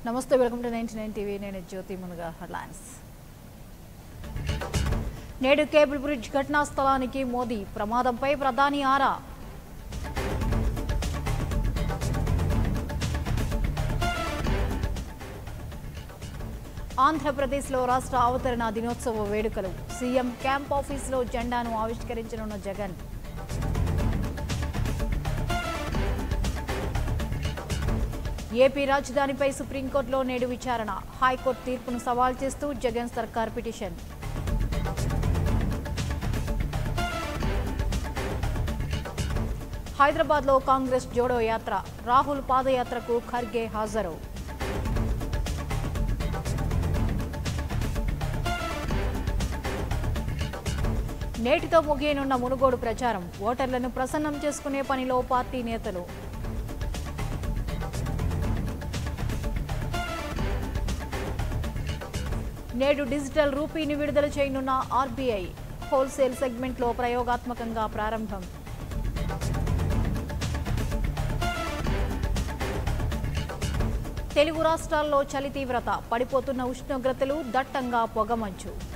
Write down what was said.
నమస్తే welcome to ninety nine TV నేను జ్యోతి మునుగా హెడ్లైన్స్ నేడు కేబుల్ బ్రిడ్జ్ ఘటనా స్థలానికి మోదీ ప్రమాదంపై ప్రధాని ఆరా ఆంధ్రప్రదేశ్లో రాష్ట్ర అవతరణ దినోత్సవ వేడుకలు సీఎం క్యాంప్ ఆఫీసులో జెండాను ఆవిష్కరించనున్న జగన్ ఏపీ రాజధానిపై సుప్రీంకోర్టులో నేడు విచారణ హైకోర్టు తీర్పును సవాల్ చేస్తూ జగన్ సర్కార్ పిటిషన్ హైదరాబాద్లో కాంగ్రెస్ జోడో యాత్ర రాహుల్ పాదయాత్రకు ఖర్గే హాజరు నేటితో ముగియనున్న మునుగోడు ప్రచారం ఓటర్లను ప్రసన్నం చేసుకునే పనిలో పార్టీ నేతలు నేడు డిజిటల్ రూపీని విడుదల చేయనున్న ఆర్బీఐ హోల్సేల్ సెగ్మెంట్లో ప్రయోగాత్మకంగా ప్రారంభం తెలుగు రాష్ట్రాల్లో చలి తీవ్రత పడిపోతున్న ఉష్ణోగ్రతలు దట్టంగా పొగమంచు